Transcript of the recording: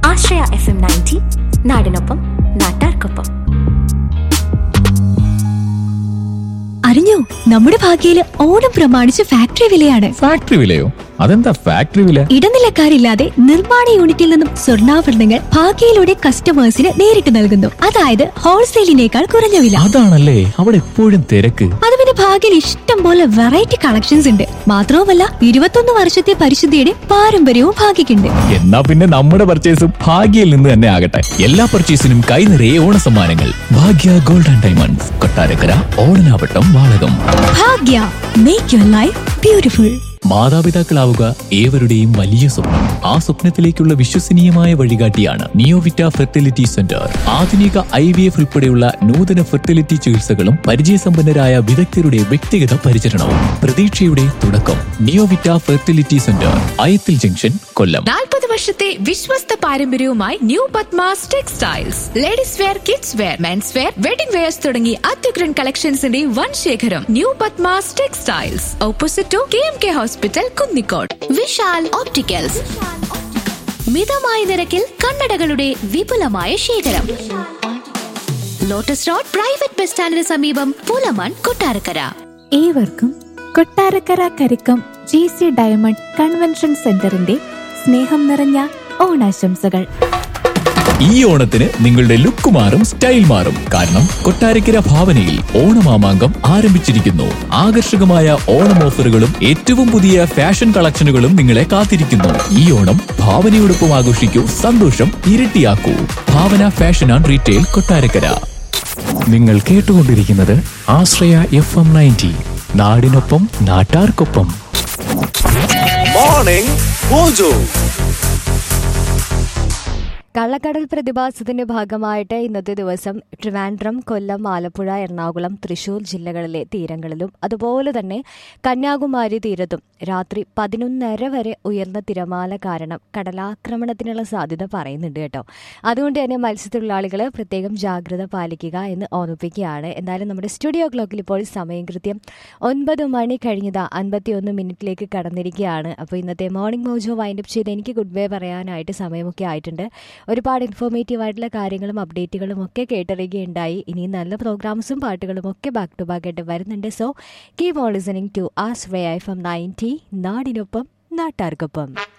ആശ്രയ F M ninety നാടിനൊപ്പം നാട്ടാർക്കൊപ്പം അറിഞ്ഞോ നമ്മുടെ ഭാഗ്യയില് ഓണം പ്രമാണിച്ച് ഫാക്ടറി വിലയാണ് ഫാക്ടറി വിലയോ അതെന്താ ഫാക്ടറി വില ഇടനിലക്കാരില്ലാതെ നിർമ്മാണ യൂണിറ്റിൽ നിന്നും സ്വർണ്ണാഭരണങ്ങൾ ഭാഗ്യയിലൂടെ കസ്റ്റമേഴ്സിന് നേരിട്ട് നൽകുന്നു അതായത് ഹോൾസെയിലിനേക്കാൾ കുറഞ്ഞ വില അതാണല്ലേ അവിടെ എപ്പോഴും തിരക്ക് അത് പിന്നെ ഭാഗ്യയിൽ ഇഷ്ടം പോലെ വെറൈറ്റി കളക്ഷൻസ് ഉണ്ട് മാത്രവുമല്ല ഇരുപത്തൊന്ന് വർഷത്തെ പരിശുദ്ധിയുടെ പാരമ്പര്യവും ഭാഗ്യക്കുണ്ട് എന്നാ പിന്നെ നമ്മുടെ പർച്ചേസും ഭാഗ്യയിൽ നിന്ന് തന്നെ ആകട്ടെ എല്ലാ പർച്ചേസിനും കൈ നിറയെ ഓണസമ്മാനങ്ങൾ Bhagya gold and diamonds Kottarakkara Odanavattam Valakom Bhagya make your life beautiful മാതാപിതാക്കളാവുക ഏവരുടെയും വലിയ സ്വപ്നം ആ സ്വപ്നത്തിലേക്കുള്ള വിശ്വസനീയമായ വഴികാട്ടിയാണ് നിയോവിറ്റ ഫെർട്ടിലിറ്റി സെന്റർ ആധുനിക ഐ വി എഫ് ഉൾപ്പെടെയുള്ള നൂതന ഫെർട്ടിലിറ്റി ചികിത്സകളും പരിചയസമ്പന്നരായ വിദഗ്ധരുടെ വ്യക്തിഗത പരിചരണവും പ്രതീക്ഷയുടെ തുടക്കം Neovita fertility centre Ayathil junction Kollam നാൽപ്പത് വർഷത്തെ വിശ്വസ്ത പാരമ്പര്യവുമായി new Padmas textiles ladies wear kids wear men's wear wedding wears തുടങ്ങി അത്യുഗ്രൻ കളക്ഷൻസിന്റെ വൻ ശേഖരം new Padmas textiles opposite to K M K hospital Kunnikode Vishal opticals മിതമായ നിരക്കിൽ കണ്ണടകളുടെ വിപുലമായ ശേഖരം ലോട്ടസ് റോഡ് പ്രൈവറ്റ് ബസ് സ്റ്റാൻഡിന് സമീപം പൂലമാൻ കൊട്ടാരക്കര ഏവർക്കും Kottarakkara Karikkom G C diamond convention സെന്ററിന്റെ സ്നേഹം നിറഞ്ഞ ഓണാശംസകൾ ഈ ഓണത്തിന് നിങ്ങളുടെ ലുക്ക് മാറും സ്റ്റൈൽ മാറും കാരണം കൊട്ടാരക്കര ഭാവനയിൽ ഓണമാമാങ്കം ആരംഭിച്ചിരിക്കുന്നു ആകർഷകമായ ഓണം ഓഫറുകളും ഏറ്റവും പുതിയ ഫാഷൻ കളക്ഷനുകളും നിങ്ങളെ കാത്തിരിക്കുന്നു ഈ ഓണം ഭാവനയോടൊപ്പം ആഘോഷിക്കൂ സന്തോഷം ഇരട്ടിയാക്കൂ Bhavana fashion and retail Kottarakkara നിങ്ങൾ കേട്ടുകൊണ്ടിരിക്കുന്നത് ആശ്രയ എഫ് എം നയൻറ്റി നാടിനൊപ്പം നാട്ടാർക്കൊപ്പം മോർണിംഗ് മോജോ കള്ളക്കടൽ പ്രതിഭാസത്തിന്റെ ഭാഗമായിട്ട് ഇന്നത്തെ ദിവസം ട്രിവാൻഡ്രം കൊല്ലം ആലപ്പുഴ എറണാകുളം തൃശൂർ ജില്ലകളിലെ തീരങ്ങളിലും അതുപോലെ തന്നെ കന്യാകുമാരി തീരത്തും രാത്രി പതിനൊന്നര വരെ ഉയർന്ന തിരമാല കാരണം കടലാക്രമണത്തിനുള്ള സാധ്യത പറയുന്നുണ്ട് കേട്ടോ അതുകൊണ്ട് തന്നെ മത്സ്യത്തൊഴിലാളികൾ പ്രത്യേകം ജാഗ്രത പാലിക്കുക എന്ന് ഓർമ്മിപ്പിക്കുകയാണ് എന്നാലും നമ്മുടെ സ്റ്റുഡിയോ ക്ലോക്കിൽ ഇപ്പോൾ സമയം കൃത്യം ഒൻപത് മണി കഴിഞ്ഞത് അൻപത്തിയൊന്ന് മിനിറ്റിലേക്ക് കടന്നിരിക്കുകയാണ് അപ്പോൾ ഇന്നത്തെ മോർണിംഗ് മോജോ വൈൻഡപ്പ് ചെയ്ത് എനിക്ക് ഗുഡ് ബൈ പറയാനായിട്ട് സമയമൊക്കെ ആയിട്ടുണ്ട് ഒരുപാട് ഇൻഫോർമേറ്റീവ് ആയിട്ടുള്ള കാര്യങ്ങളും അപ്ഡേറ്റുകളും ഒക്കെ കേട്ടറിയുകയുണ്ടായി ഇനി നല്ല പ്രോഗ്രാംസും പാട്ടുകളും ഒക്കെ ബാക്ക് ടു ബാക്ക് ആയിട്ട് വരുന്നുണ്ട് so keep on listening to us way I from ninety നാടിനൊപ്പം നാട്ടാർക്കൊപ്പം